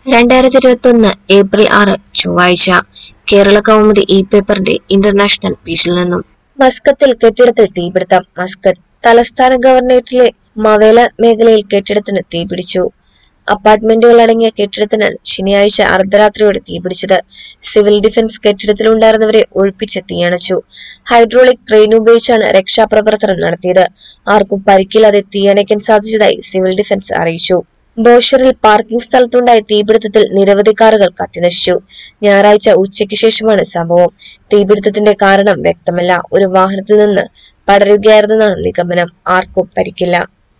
രണ്ടായിരത്തി ഇരുപത്തി ഒന്ന് ഏപ്രിൽ ആറ് ചൊവ്വാഴ്ച കേരള കൗമുദി ഇ പേപ്പറിന്റെ ഇന്റർനാഷണൽ പേജിൽ നിന്നും മസ്കത്തിൽ കെട്ടിടത്തിൽ തീപിടുത്തം മസ്കത്ത് തലസ്ഥാന ഗവർണറേറ്റിലെ മവേല മേഖലയിൽ കെട്ടിടത്തിന് തീപിടിച്ചു അപ്പാർട്ട്മെന്റുകൾ അടങ്ങിയ കെട്ടിടത്തിന് ശനിയാഴ്ച അർദ്ധരാത്രിയോടെ തീപിടിച്ചത് സിവിൽ ഡിഫൻസ് കെട്ടിടത്തിലുണ്ടായിരുന്നവരെ ഒഴിപ്പിച്ച് തീയണച്ചു ഹൈഡ്രോളിക് ക്രെയിൻ ഉപയോഗിച്ചാണ് രക്ഷാപ്രവർത്തനം നടത്തിയത് ആർക്കും പരിക്കില്ലാതെ തീയണയ്ക്കാൻ സാധിച്ചതായി സിവിൽ ഡിഫൻസ് അറിയിച്ചു ബോഷറിൽ പാർക്കിംഗ് സ്ഥലത്തുണ്ടായ തീപിടുത്തത്തിൽ നിരവധി കാറുകൾ കത്തിനശിച്ചു ഞായറാഴ്ച ഉച്ചയ്ക്ക് ശേഷമാണ് സംഭവം തീപിടുത്തത്തിന്റെ കാരണം വ്യക്തമല്ല ഒരു വാഹനത്തിൽ നിന്ന് പടരുകയായിരുന്നെന്നാണ് നിഗമനം ആർക്കും പരിക്കില്ല